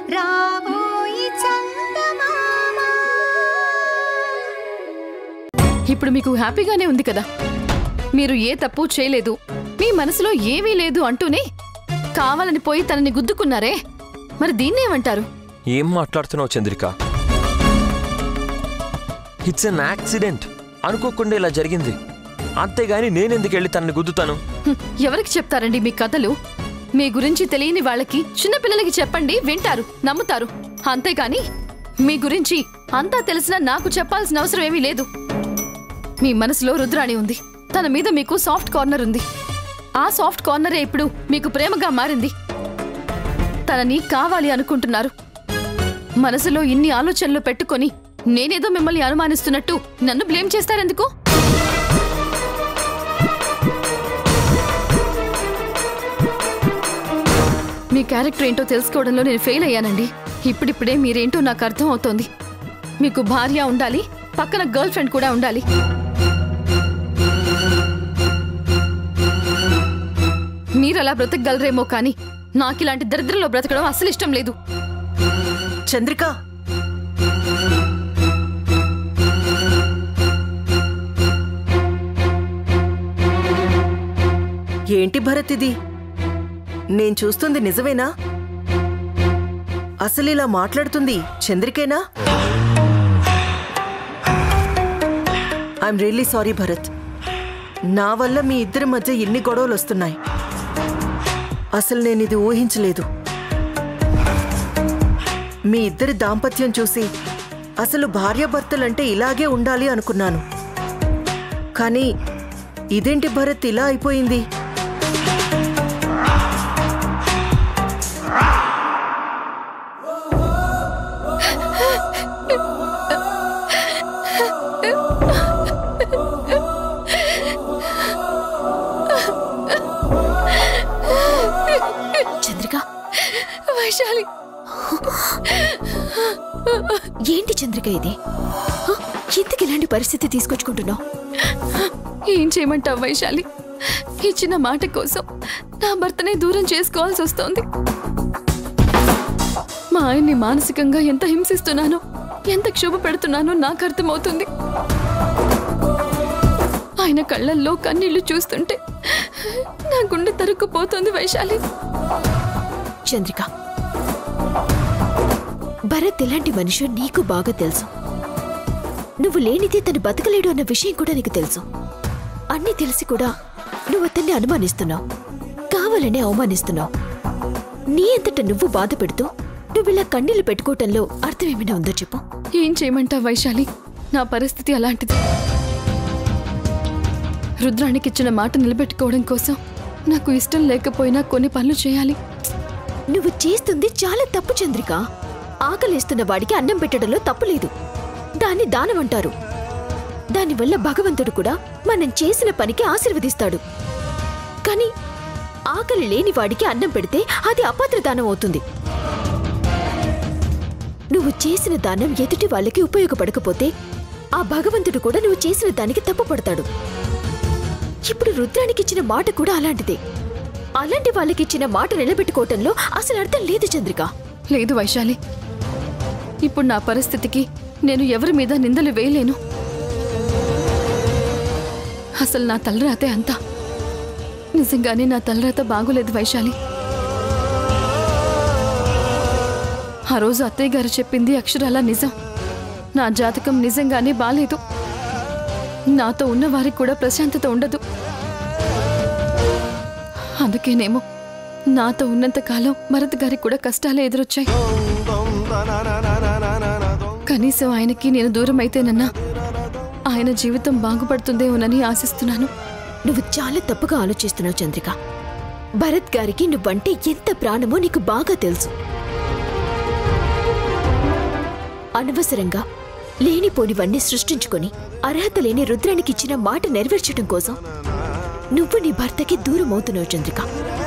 రాబోయి చందమామా ఇప్పుడు మీకు హ్యాపీగానే ఉంది కదా మీరు ఏ తప్పు చేయలేదు మీ మనసులో ఏమీ లేదు అంటూనే కావాలని పోయి తనని గుద్దుకున్నారే మరి దీన్నేమంటారు ఏం మాట్లాడుతున్నావు చంద్రిక ఇట్స్ అన్ యాక్సిడెంట్ అనుకోకుండా ఇలా జరిగింది అంతేగాని నేనెందుకు వెళ్ళి తనని గుద్దుతాను హ్మ్, ఎవరికి చెప్తారండి మీ కథలు మీ గురించి తెలియని వాళ్ళకి చిన్నపిల్లలకి చెప్పండి వింటారు నమ్ముతారు అంతేగాని మీ గురించి అంతా తెలిసినా నాకు చెప్పాల్సిన అవసరం ఏమీ లేదు మీ మనసులో రుద్రాణి ఉంది తన మీద మీకు సాఫ్ట్ కార్నర్ ఉంది ఆ సాఫ్ట్ కార్నరే ఇప్పుడు మీకు ప్రేమగా మారింది తనని కావాలి అనుకుంటున్నారు మనసులో ఇన్ని ఆలోచనలు పెట్టుకొని నేనేదో మిమ్మల్ని అనుమానిస్తున్నట్టు నన్ను బ్లేమ్ చేస్తారెందుకు మీ క్యారెక్టర్ ఏంటో తెలుసుకోవడంలో నేను ఫెయిల్ అయ్యానండి ఇప్పుడిప్పుడే మీరేంటో నాకు అర్థం అవుతోంది మీకు భార్య ఉండాలి పక్కన గర్ల్ ఫ్రెండ్ కూడా ఉండాలి మీరు అలా బ్రతకగలరేమో కానీ నాకు ఇలాంటి దరిద్రంలో బ్రతకడం అసలు ఇష్టం లేదు చంద్రిక ఏంటి భరత్ ఇది నేను చూస్తుంది నిజమేనా అసలు ఇలా మాట్లాడుతుంది చంద్రికేనా ఐఎమ్ రియల్లీ సారీ భరత్ నా వల్ల మీ ఇద్దరి మధ్య ఎన్ని గొడవలు వస్తున్నాయి అసలు నేను ఇది ఊహించలేదు మీ ఇద్దరి దాంపత్యం చూసి అసలు భార్యాభర్తలంటే ఇలాగే ఉండాలి అనుకున్నాను కానీ ఇదేంటి భరత్ ఇలా అయిపోయింది చంద్రిక వైశాలి ఏంటి చంద్రిక ఇది హ? ఎందుకు ఇలాంటి పరిస్థితి తీసుకొచ్చుకుంటున్నావు ఏం చేయమంటావు వైశాలి ఇచ్చిన మాట కోసం నా భర్తనే దూరం చేసుకోవాల్సి వస్తోంది మా ఆయన్ని మానసికంగా ఎంత హింసిస్తున్నానో ఎంత క్షోభ పెడుతున్నానో నాకు అర్థమవుతుంది ఆయన కళ్ళల్లో కన్నీళ్లు చూస్తుంటే నా గుండె తరుక్కుపోతుంది వైశాలి చంద్రిక భరత్ ఎలాంటి మనిషో నీకు బాగా తెలుసు నువ్వు లేనిదే తను బతకలేడు అన్న విషయం కూడా నీకు తెలుసు అన్నీ తెలిసి కూడా నువ్వు అతన్ని అనుమానిస్తున్నావు కావాలనే అవమానిస్తున్నావు నీ అంతట నువ్వు బాధ పెడుతూ నువ్వు ఇలా కన్నీళ్లు పెట్టుకోవటంలో అర్థం ఏమైనా ఉందో చెప్పు ఏం చేయమంటావు వైశాలి నా పరిస్థితి అలాంటిది రుద్రానికి ఇచ్చిన మాట నిలబెట్టుకోవడం కోసం నాకు ఇష్టం లేకపోయినా కొన్ని పనులు చేయాలి నువ్వు చేస్తుంది చాలా తప్పు చంద్రిక ఆకలిస్తున్న వాడికి అన్నం పెట్టడంలో తప్పు లేదు దాన్ని దానం అంటారు దానివల్ల భగవంతుడు కూడా మనం చేసిన పనికి ఆశీర్వదిస్తాడు కానీ ఆకలి లేని వాడికి అన్నం పెడితే అది అపాత్ర దానం అవుతుంది నువ్వు చేసిన దానం ఎదుటి వాళ్ళకి ఉపయోగపడకపోతే ఆ భగవంతుడు కూడా నువ్వు చేసిన దానికి తప్పు పడతాడు ఇప్పుడు రుద్రానికి ఇచ్చిన మాట కూడా అలాంటిదే అలాంటి వాళ్ళకి ఇచ్చిన మాట నిలబెట్టుకోవటంలో అసలు అర్థం లేదు చంద్రిక లేదు వైశాలి ఇప్పుడు నా పరిస్థితికి నేను ఎవరి మీద నిందలు వేయలేను అసలు నా తలరాతే అంతా నిజంగానే నా తలరాత బాగోలేదు వైశాలి ఆ రోజు అత్తయ్య గారు చెప్పింది అక్షరాల నిజం నా జాతకం నిజంగానే బాలేదు నాతో ఉన్న వారికి కూడా ప్రశాంతత ఉండదు అందుకేనేమో నాతో ఉన్నంత కాలం భరత్ గారికి కూడా కష్టాలే ఎదురొచ్చాయి కనీసం ఆయనకి నేను దూరం అయితేనన్నా ఆయన జీవితం బాగుపడుతుందేమోనని ఆశిస్తున్నాను నువ్వు చాలా తప్పుగా ఆలోచిస్తున్నావు చంద్రిక భరత్ గారికి నువ్వంటే ఎంత ప్రాణమో నీకు బాగా తెలుసు అనవసరంగా లేనిపోనివన్నీ సృష్టించుకొని అర్హత లేని రుద్రానికి ఇచ్చిన మాట నెరవేర్చడం కోసం నువ్వు నీ భర్తకి దూరం అవుతున్నావు చంద్రిక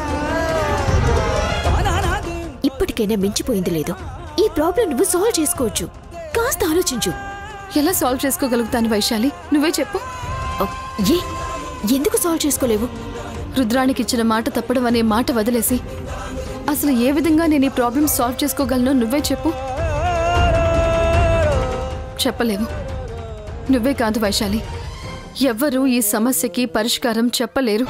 ఇప్పటికైనా మించిపోయింది లేదో ఈ ప్రాబ్లం నువ్వు సాల్వ్ చేసుకోవచ్చు కాస్త ఆలోచించు ఎలా సాల్వ్ చేసుకోగలుగుతాను వైశాలి నువ్వే చెప్పు ఓ, ఏ ఎందుకు సాల్వ్ చేసుకోలేవు రుద్రానికి ఇచ్చిన మాట తప్పడం అనే మాట వదిలేసి అసలు ఏ విధంగా నేను ఈ ప్రాబ్లమ్ సాల్వ్ చేసుకోగలనో నువ్వే చెప్పు చెప్పలేవు నువ్వే కాదు వైశాలి ఎవ్వరూ ఈ సమస్యకి పరిష్కారం చెప్పలేరు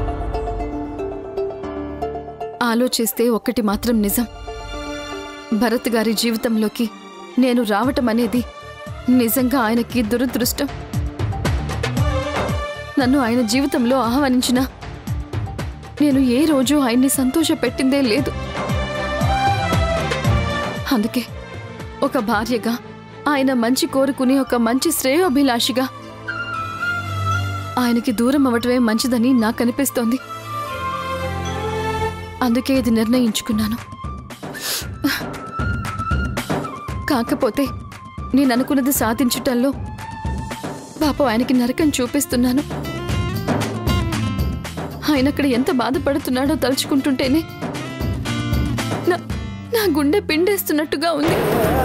ఆలోచిస్తే ఒక్కటి మాత్రం నిజం భరత్ గారి జీవితంలోకి నేను రావటం అనేది నిజంగా ఆయనకి దురదృష్టం నన్ను ఆయన జీవితంలో ఆహ్వానించిన నేను ఏ రోజు ఆయన్ని సంతోష పెట్టిందే లేదు అందుకే ఒక భార్యగా ఆయన మంచి కోరుకుని ఒక మంచి శ్రేయోభిలాషిగా ఆయనకి దూరం అవ్వటమే మంచిదని నాకు అనిపిస్తోంది అందుకే ఇది నిర్ణయించుకున్నాను కాకపోతే నేను అనుకున్నది సాధించటంలో పాపం ఆయనకి నరకం చూపిస్తున్నాను ఆయన అక్కడ ఎంత బాధపడుతున్నాడో తలుచుకుంటుంటేనే నా నా గుండె పిండేస్తున్నట్టుగా ఉంది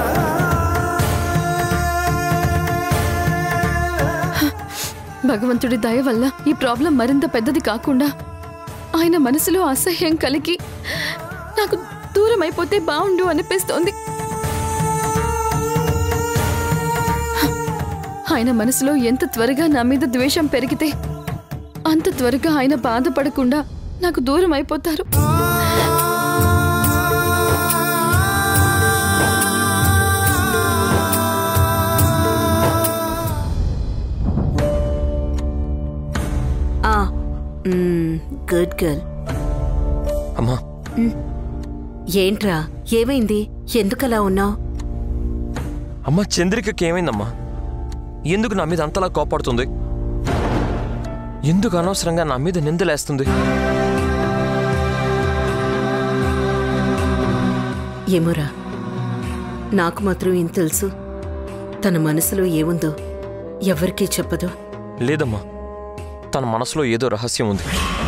భగవంతుడి దయ వల్ల ఈ ప్రాబ్లం మరింత పెద్దది కాకుండా ఆయన మనసులో అసహ్యం కలిగి నాకు దూరం అయిపోతే బాగుండు అనిపిస్తోంది ఆయన మనసులో ఎంత త్వరగా నా మీద ద్వేషం పెరిగితే అంత త్వరగా ఆయన బాధపడకుండా నాకు దూరం అయిపోతారు ఆ గుడ్ గర్ల్ అమ్మా ఏంట్రా ఏమైంది ఎందుకలా ఉన్నావు అమ్మా చంద్రికకి ఏమైందమ్మా ఎందుకు నా మీద అంతలా కోపడుతుంది ఎందుకు అనవసరంగా నా మీద నిందలేస్తుంది ఏమోరా నాకు మాత్రం ఏం తెలుసు తన మనసులో ఏముందో ఎవరికీ చెప్పదు లేదమ్మా తన మనసులో ఏదో రహస్యం ఉంది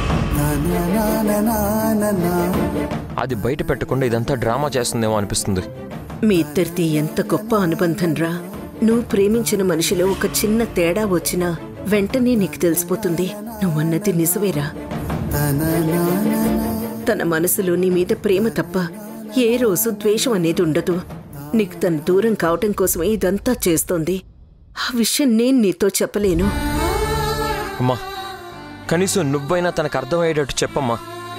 అది బయట పెట్టకుండా ఇదంతా డ్రామా చేస్తుందేమో అనిపిస్తుంది మీ ఇద్దరిది ఎంత గొప్ప అనుబంధం రా నువ్వు ప్రేమించిన మనిషిలో ఒక చిన్న తేడా వచ్చినా వెంటనే నీకు తెలిసిపోతుంది నువ్వన్నది నిజమేరా తన మనసులో నీ మీద ప్రేమ తప్ప ఏ రోజు ద్వేషం అనేది ఉండదు నీకు తన దూరం కావటం కోసమే ఇదంతా చేస్తోంది ఆ విషయం నేను నీతో చెప్పలేను అమ్మా కనీసం నువ్వైనా తనకు అర్థమయ్యేటట్టు చెప్పమ్మా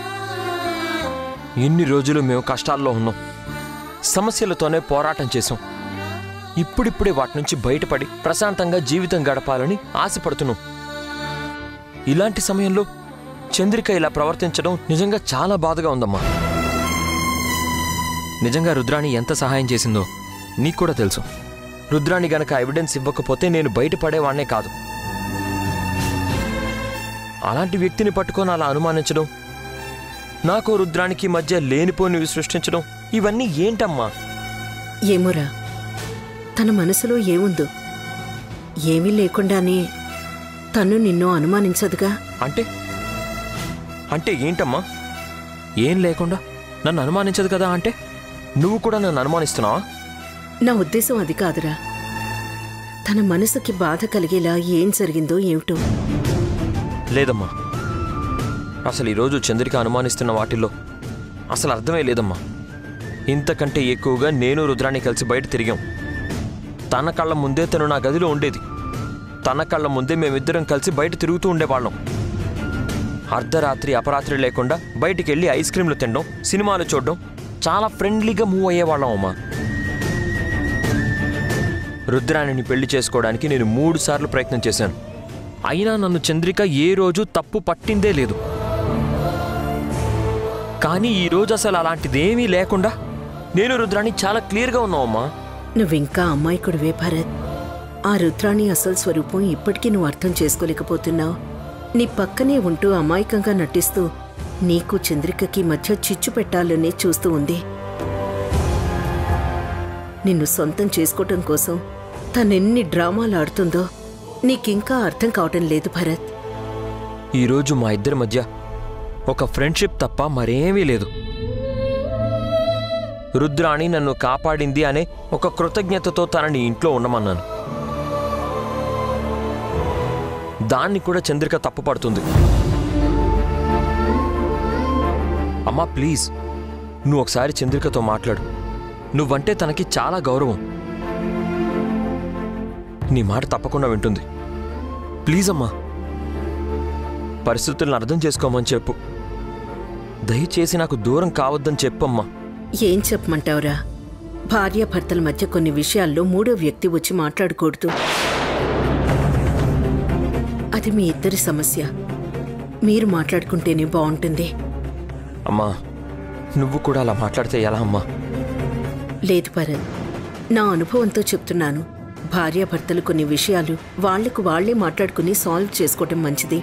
ఎన్ని రోజులు మేము కష్టాల్లో ఉన్నాం సమస్యలతోనే పోరాటం చేశాం ఇప్పుడిప్పుడే వాటి నుంచి బయటపడి ప్రశాంతంగా జీవితం గడపాలని ఆశపడుతున్నాం ఇలాంటి సమయంలో చంద్రిక ఇలా ప్రవర్తించడం నిజంగా చాలా బాధగా ఉందమ్మా నిజంగా రుద్రాణి ఎంత సహాయం చేసిందో నీకు కూడా తెలుసు రుద్రాణి గనక ఎవిడెన్స్ ఇవ్వకపోతే నేను బయటపడేవాణ్ణే కాదు అలాంటి వ్యక్తిని పట్టుకొని అలా అనుమానించడం నాకు రుద్రానికి మధ్య లేనిపోనివి సృష్టించడం ఇవన్నీ ఏంటమ్మా ఏమోరా తన మనసులో ఏముందో ఏమీ లేకుండానే తను నిన్ను అనుమానించదుగా అంటే అంటే ఏంటమ్మా ఏం లేకుండా నన్ను అనుమానించదు కదా అంటే నువ్వు కూడా నన్ను అనుమానిస్తున్నావా నా ఉద్దేశం అది కాదురా తన మనసుకి బాధ కలిగేలా ఏం జరిగిందో ఏమిటో లేదమ్మా అసలు ఈరోజు చంద్రిక అనుమానిస్తున్న వాటిల్లో అసలు అర్థమే లేదమ్మా ఇంతకంటే ఎక్కువగా నేను రుద్రాన్ని కలిసి బయట తిరిగాం తన కళ్ళ ముందే తను నా గదిలో ఉండేది తన కళ్ళ ముందే మేమిద్దరం కలిసి బయట తిరుగుతూ ఉండేవాళ్ళం అర్ధరాత్రి అపరాత్రి లేకుండా బయటికి వెళ్ళి ఐస్ క్రీమ్లు తినడం సినిమాలు చూడడం చాలా ఫ్రెండ్లీగా మూవ్ అయ్యేవాళ్ళం అమ్మా రుద్రాణిని పెళ్లి చేసుకోవడానికి నేను మూడు సార్లు ప్రయత్నం చేశాను అయినా నన్ను చంద్రిక ఏ రోజు తప్పు పట్టిందే లేదు కానీ ఈ రోజు అసలు అలాంటిదేమీ లేకుండా నేను రుద్రాణి చాలా క్లియర్గా ఉన్నావమ్మా నువ్వింకా అమ్మాయికుడివే భరత్ ఆ రుద్రాణి అసలు స్వరూపం ఇప్పటికీ నువ్వు అర్థం చేసుకోలేకపోతున్నావు నీ పక్కనే ఉంటూ అమాయకంగా నటిస్తూ నీకు చంద్రికకి మధ్య చిచ్చు పెట్టాలనే చూస్తూ ఉంది నిన్ను సొంతం చేసుకోవటం కోసం తనెన్ని డ్రామాలు ఆడుతుందో నీకింకా అర్థం కావటం లేదు భరత్ ఈరోజు మా ఇద్దరి మధ్య ఒక ఫ్రెండ్షిప్ తప్ప మరేమీ లేదు రుద్రాణి నన్ను కాపాడింది అనే ఒక కృతజ్ఞతతో తనని ఇంట్లో ఉండమన్నాను దాన్ని కూడా చంద్రిక తప్పుపడుతుంది అమ్మా ప్లీజ్ నువ్వు ఒకసారి చంద్రికతో మాట్లాడు నువ్వంటే తనకి చాలా గౌరవం నీ మాట తప్పకుండా వింటుంది ప్లీజ్ అమ్మా పరిస్థితులను అర్థం చేసుకోమని చెప్పు దయచేసి నాకు దూరం కావద్దని చెప్పమ్మా ఏం చెప్పమంటావురా భార్యాభర్తల మధ్య కొన్ని విషయాల్లో మూడో వ్యక్తి వచ్చి మాట్లాడకూడదు అది మీ ఇద్దరి సమస్య మీరు మాట్లాడుకుంటేనే బాగుంటుంది అమ్మా నువ్వు కూడా అలా మాట్లాడితే ఎలా అమ్మా లేదు భరత్ నా అనుభవంతో చెప్తున్నాను భార్యాభర్తలు కొన్ని విషయాలు వాళ్లకు వాళ్లే మాట్లాడుకుని సాల్వ్ చేసుకోవటం మంచిది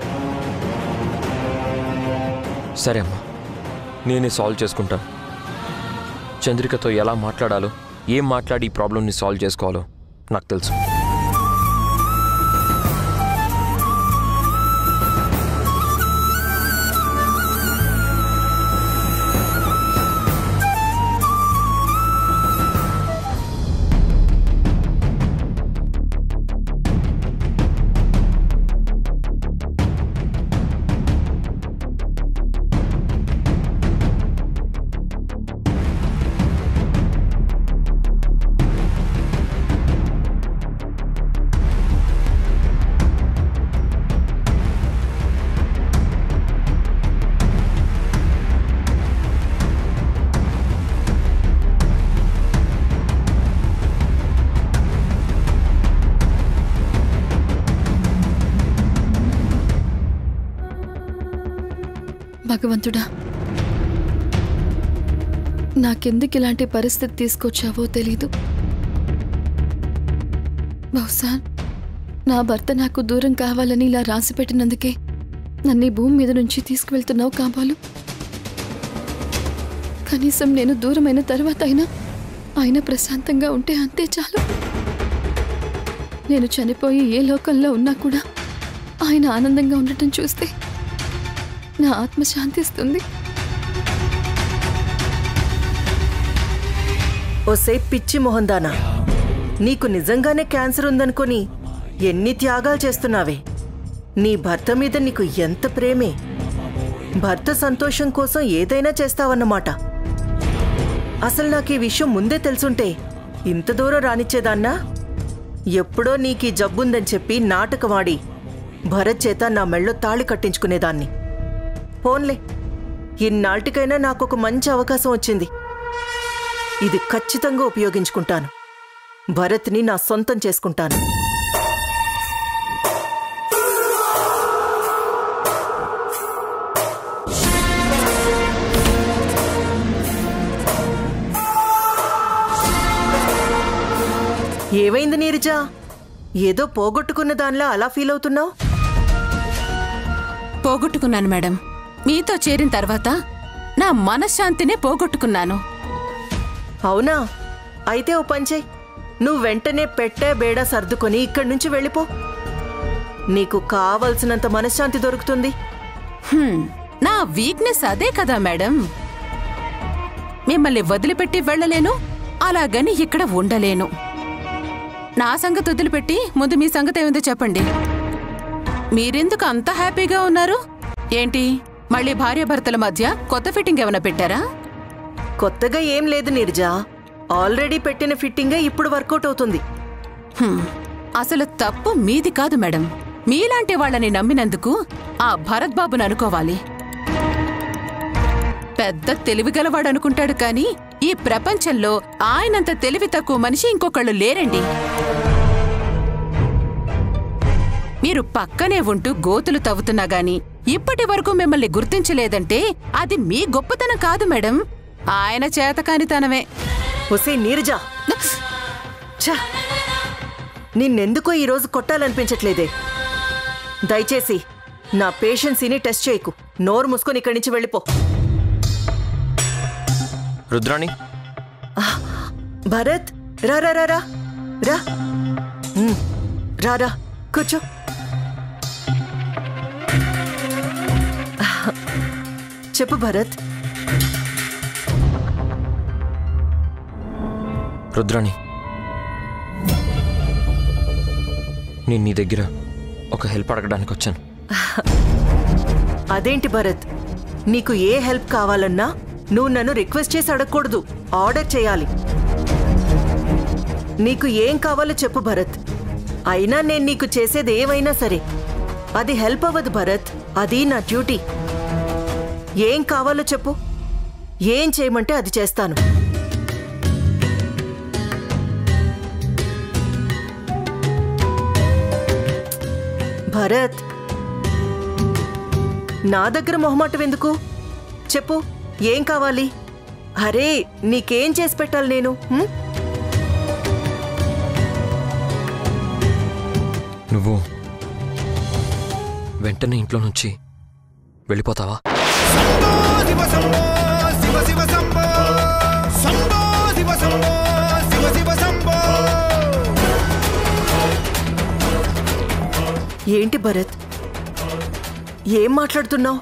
సరే అమ్మా నేనే సాల్వ్ చేసుకుంటాను చంద్రికతో ఎలా మాట్లాడాలో ఏం మాట్లాడి ఈ ప్రాబ్లమ్ని సాల్వ్ చేసుకోవాలో నాకు తెలుసు భగవంతుడా నాకెందుకు ఇలాంటి పరిస్థితి తీసుకొచ్చావో తెలీదు బహుశా నా భర్త నాకు దూరం కావాలని ఇలా రాసిపెట్టినందుకే నన్ను ఈ భూమి మీద నుంచి తీసుకువెళ్తున్నావు కాబోలు కనీసం నేను దూరమైన తర్వాత అయినా ఆయన ప్రశాంతంగా ఉంటే అంతే చాలు నేను చనిపోయి ఏ లోకంలో ఉన్నా కూడా ఆయన ఆనందంగా ఉండటం చూస్తే నా ఆత్మ శాంతిస్తుంది ఓసే పిచ్చి మొహందానా నీకు నిజంగానే క్యాన్సర్ ఉందనుకొని ఎన్ని త్యాగాలు చేస్తున్నావే నీ భర్త మీద నీకు ఎంత ప్రేమే భర్త సంతోషం కోసం ఏదైనా చేస్తావన్నమాట అసలు నాకు ఈ విషయం ముందే తెలుసుంటే ఇంత దూరం రానిచ్చేదాన్నా ఎప్పుడో నీకీ జబ్బుందని చెప్పి నాటకవాడి భరత్ చేత నా మెళ్ళో తాళి కట్టించుకునేదాన్ని పోన్లే ఇన్నాళ్టికైనా నాకొక మంచి అవకాశం వచ్చింది ఇది ఖచ్చితంగా ఉపయోగించుకుంటాను భరత్ని నా సొంతం చేసుకుంటాను ఏమైంది నీరజా ఏదో పోగొట్టుకున్న దానిలా అలా ఫీల్ అవుతున్నావు పోగొట్టుకున్నాను మేడం మీతో చేరిన తర్వాత నా మనశ్శాంతినే పోగొట్టుకున్నాను అవునా అయితే ఓ పంచే నువ్వు వెంటనే పెట్టే బేడా సర్దుకొని ఇక్కడి నుంచి వెళ్ళిపో నీకు కావలసినంత మనశ్శాంతి దొరుకుతుంది హ్మ్, నా వీక్నెస్ అదే కదా మేడం మిమ్మల్ని వదిలిపెట్టి వెళ్ళలేను అలాగని ఇక్కడ ఉండలేను నా సంగతి వదిలిపెట్టి ముందు మీ సంగతి ఏమిందో చెప్పండి మీరెందుకు అంత హ్యాపీగా ఉన్నారు ఏంటి మళ్ళీ భార్యాభర్తల మధ్య కొత్త ఫిట్టింగ్ ఏమైనా పెట్టారా కొత్తగా ఏం లేదు నీరజా ఆల్రెడీ పెట్టిన ఫిట్టింగే ఇప్పుడు వర్కౌట్ అవుతుంది హ్మ్, అసలు తప్పు మీది కాదు మేడం మీలాంటి వాళ్ళని నమ్మినందుకు ఆ భరత్ బాబుని అనుకోవాలి పెద్ద తెలివిగలవాడు అనుకుంటాడు కానీ ఈ ప్రపంచంలో ఆయనంత తెలివి తక్కువ మనిషి ఇంకొకళ్ళు లేరండి మీరు పక్కనే ఉంటూ గోతులు తవ్వుతున్నా గాని ఇప్పటి వరకు మిమ్మల్ని గుర్తించలేదంటే అది మీ గొప్పతనం కాదు మేడం ఆయన చేతకానితనమే ఒసే నీరజా ఛ! నిన్నెందుకో ఈరోజు కొట్టాలనిపించట్లేదే దయచేసి నా పేషెన్సీని టెస్ట్ చేయకు నోరు మూసుకొని ఇక్కడి నుంచి వెళ్ళిపో రుద్రాణి భరత్ రా రా రా రా రా ఉమ్, రా రా కూర్చో చెప్పు భరత్ రుద్రాణి నేను నీ దగ్గర ఒక హెల్ప్ అడగడానికి వచ్చాను అదేంటి భరత్ నీకు ఏ హెల్ప్ కావాలన్నా నువ్వు నన్ను రిక్వెస్ట్ చేసి అడగకూడదు ఆర్డర్ చేయాలి నీకు ఏం కావాలో చెప్పు భరత్ అయినా నేను నీకు చేసేది ఏమైనా సరే అది హెల్ప్ అవ్వదు భరత్ అది నా డ్యూటీ ఏం కావాలో చెప్పు ఏం చేయమంటే అది చేస్తాను భరత్ నా దగ్గర మొహమాటం ఎందుకు చెప్పు ఏం కావాలి అరే నీకేం చేసి పెట్టాలి నేను హ్మ్? నువ్వు వెంటనే ఇంట్లో నుంచి వెళ్ళిపోతావా శివ శంభో శివ శివ శంభో శంభో శివ శంభో శివ శివ శంభో ఏంటి భరత్ ఏం మాట్లాడుతున్నావు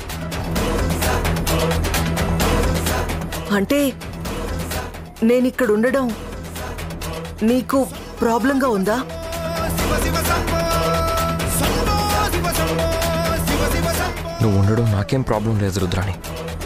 అంటే నేనిక్కడ ఉండడం నీకు ప్రాబ్లంగా ఉందా శివ శివ శంభో శంభో శివ శంభో శివ శివ శంభో నువ్వు ఉండడం నాకేం ప్రాబ్లం లేదు రుద్రాణి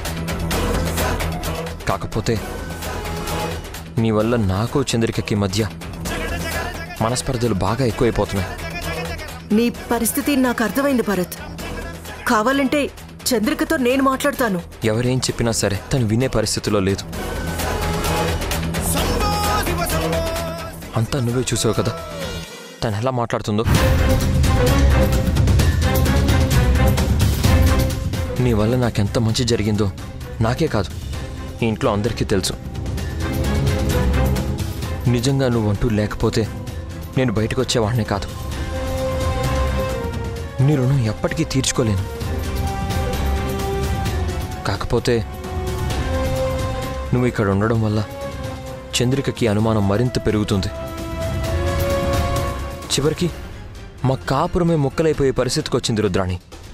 కాకపోతే నీ వల్ల నాకు చంద్రికకి మధ్య మనస్పర్ధలు బాగా ఎక్కువైపోతున్నాయి నీ పరిస్థితి నాకు అర్థమైంది భరత్ కావాలంటే చంద్రికతో నేను మాట్లాడతాను ఎవరేం చెప్పినా సరే తను వినే పరిస్థితిలో లేదు అంతా నువ్వే చూసావు కదా తను ఎలా మాట్లాడుతుందో నీ వల్ల నాకెంత మంచి జరిగిందో నాకే కాదు ఈ ఇంట్లో అందరికీ తెలుసు నిజంగా నువ్వంటూ లేకపోతే నేను బయటకు వచ్చేవాడినే కాదు నీ రుణం ఎప్పటికీ తీర్చుకోలేను కాకపోతే నువ్వు ఇక్కడ ఉండడం వల్ల చంద్రికకి అనుమానం మరింత పెరుగుతుంది చివరికి మా కాపురమే ముక్కలైపోయే పరిస్థితికి వచ్చింది రుద్రాణి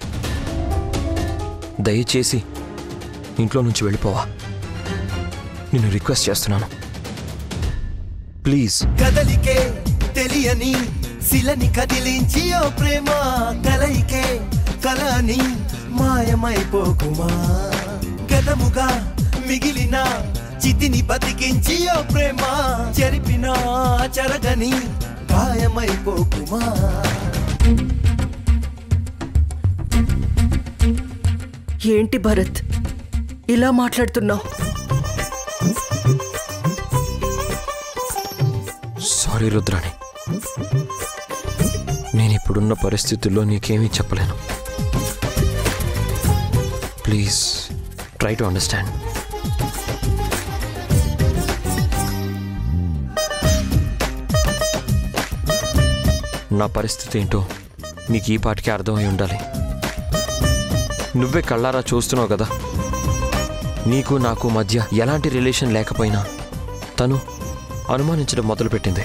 దయచేసి ఇంట్లో నుంచి వెళ్ళిపోవా నిన్ను రిక్వెస్ట్ చేస్తున్నాను ప్లీజ్ కదలికే తెలియని శిలని కదిలించి ఓ ప్రేమ కలయికే కలని మాయమైపోకుమా గతముగా మిగిలిన చితిని బతికించి ఓ ప్రేమ చెరిపిన చెరగని గాయమైపోకుమా ఏంటి భరత్ ఇలా మాట్లాడుతున్నావు సారీ రుద్రాణి నేను ఇప్పుడున్న పరిస్థితుల్లో నీకేమీ చెప్పలేను ప్లీజ్ ట్రై టు అండర్స్టాండ్ నా పరిస్థితి ఏంటో నీకు ఈ పాటికే అర్థమై ఉండాలి నువ్వే కళ్ళారా చూస్తున్నావు కదా నీకు నాకు మధ్య ఎలాంటి రిలేషన్ లేకపోయినా తను అనుమానించడం మొదలుపెట్టింది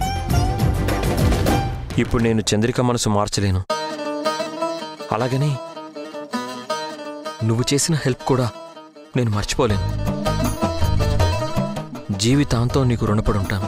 ఇప్పుడు నేను చంద్రిక మనసు మార్చలేను అలాగని నువ్వు చేసిన హెల్ప్ కూడా నేను మర్చిపోలేను జీవితాంతం నీకు రుణపడి ఉంటాను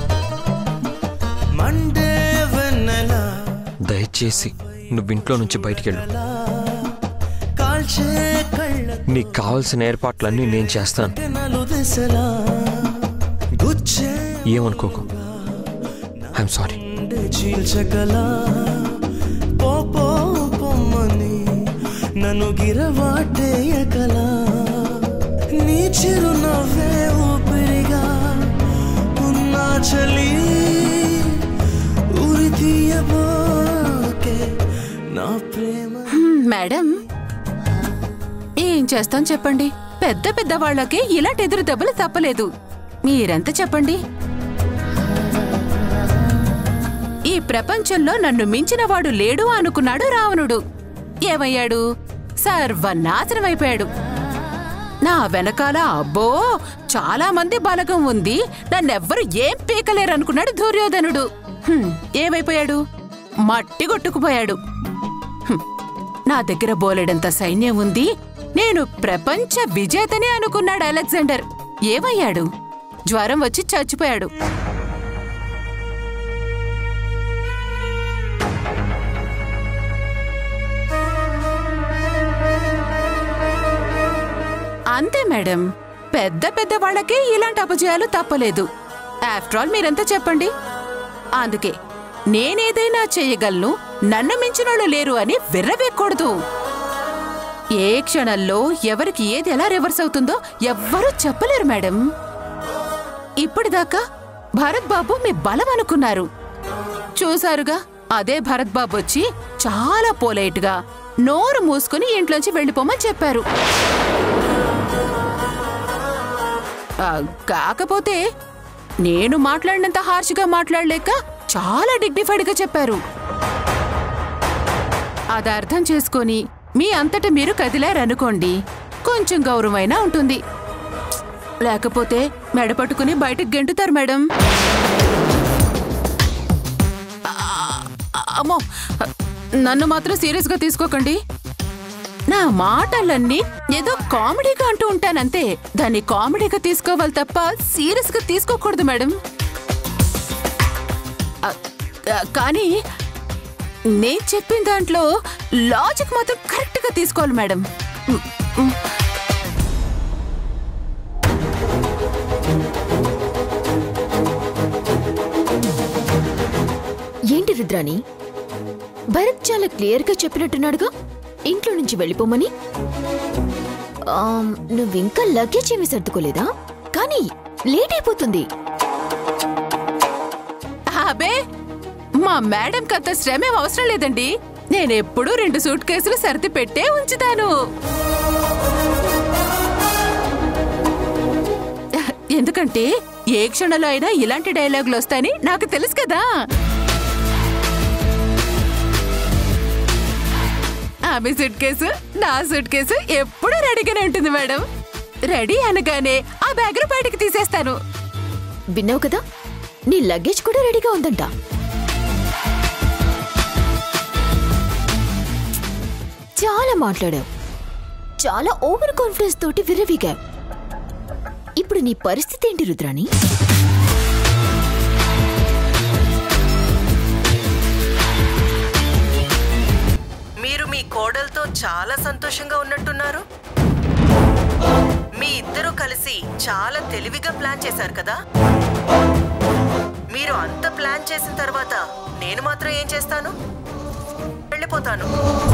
మండే వెన్నెల దయచేసి నువ్వు ఇంట్లో నుంచి బయటికెళ్ళు కాల్చే కళ్ళ నీకు కావాల్సిన ఏర్పాట్లన్నీ నేను చేస్తాను తెనలు దశలా గుచ్చే ఏమనుకోకు ఐఎమ్ సారీ గుండె చీల్చగలా పో పో పొమ్మని నన్ను గిరవాటేయగలా నీ చిరునవ్వే ఊపిరిగా ఉన్నా చలి ఉరి తీయబోకే నా ప్రేమ హ్మ్, మేడం ఏం చేస్తాం చెప్పండి పెద్ద పెద్ద వాళ్ళకి ఇలాంటి ఎదురు దెబ్బలు తప్పలేదు మీరెంత చెప్పండి ఈ ప్రపంచంలో నన్ను మించిన వాడు లేడు అనుకున్నాడు రావణుడు ఏమయ్యాడు సర్వనాశనమైపోయాడు నా వెనకాల అబ్బో చాలా మంది బలగం ఉంది నన్నెవ్వరు ఏం పీకలేరనుకున్నాడు దుర్యోధనుడు హ్మ్, ఏమైపోయాడు మట్టి కొట్టుకుపోయాడు హ్మ్, నా దగ్గర బోలెడంత సైన్యం ఉంది నేను ప్రపంచ విజేతనే అనుకున్నాడు అలెగ్జాండర్ ఏమయ్యాడు జ్వరం వచ్చి చచ్చిపోయాడు అంతే మేడం పెద్ద పెద్ద వాళ్ళకే ఇలాంటి అపజయాలు తప్పలేదు ఆఫ్టర్ ఆల్ మీరంతా చెప్పండి అందుకే నేనేదైనా చేయగలను నన్ను మించినోళ్ళు లేరు అని విర్రవేయకూడదు ఏ క్షణంలో ఎవరికి ఏది ఎలా రివర్స్ అవుతుందో ఎవ్వరూ చెప్పలేరు మేడం ఇప్పటిదాకా భరత్ బాబు మీ బలం అనుకున్నారు చూసారుగా అదే భరత్ బాబు వచ్చి చాలా పోలైట్ గా నోరు మూసుకుని ఇంట్లోంచి వెళ్ళిపోమని చెప్పారు ఆ, కాకపోతే నేను మాట్లాడినంత హార్ష్గా మాట్లాడలేక చాలా డిగ్నిఫైడ్ గా చెప్పారు అది అర్థం చేసుకొని మీ అంతట మీరు కదిలారనుకోండి కొంచెం గౌరవమైనా ఉంటుంది లేకపోతే మెడ పట్టుకుని బయటకు గెంటుతారు మేడం ఆ, అమ్మో నన్ను మాత్రం సీరియస్గా తీసుకోకండి నా మాటలన్నీ ఏదో కామెడీగా అంటూ ఉంటానంతే దాన్ని కామెడీగా తీసుకోవాలి తప్ప సీరియస్గా తీసుకోకూడదు మేడం ఆ, ఆ, కానీ నేను చెప్పిన దాంట్లో లాజిక్ మాత్రం కరెక్ట్గా తీసుకోవాలి మేడం మ్, మ్. ఏంటి రుద్రాని భరత్ చాలా క్లియర్ గా చెప్పినట్టున్నాడుగా ఇంట్లో నుంచి వెళ్ళిపోమని ఆమ్, నువ్వింకా లగేజ్ ఏమీ సర్దుకోలేదా కానీ లేట్ అయిపోతుంది అబే మా మేడం అంత శ్రమ ఏం అవసరం లేదండి నేనెప్పుడూ రెండు సూట్ కేసులు సర్ది పెట్టే ఉంచుతాను ఎందుకంటే ఏ క్షణంలో అయినా ఇలాంటి డైలాగులు వస్తాయని నాకు తెలుసు కదా ఆమె సూట్ కేసు నా సూట్ కేసు ఎప్పుడూ రెడీగానే ఉంటుంది మేడం రెడీ అనగానే ఆ బ్యాగ్ బయటకు తీసేస్తాను విన్నావు కదా నీ లగేజ్ కూడా రెడీగా ఉందంట చాలా మాట్లాడావు చాలా ఓవర్ కాన్ఫిడెన్స్ తోటి విర్రవీగావు ఇప్పుడు నీ పరిస్థితి ఏంటి రుద్రాణి మీరు మీ కోడలతో చాలా సంతోషంగా ఉన్నట్టున్నారు మీ ఇద్దరూ కలిసి చాలా తెలివిగా ప్లాన్ చేశారు కదా మీరు అంత ప్లాన్ చేసిన తర్వాత నేను మాత్రం ఏం చేస్తాను వెళ్ళిపోతాను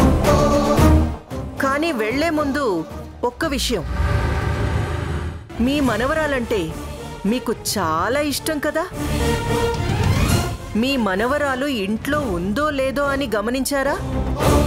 కానీ వెళ్లే ముందు ఒక్క విషయం మీ మనవరాలంటే మీకు చాలా ఇష్టం కదా మీ మనవరాలు ఇంట్లో ఉందో లేదో అని గమనించారా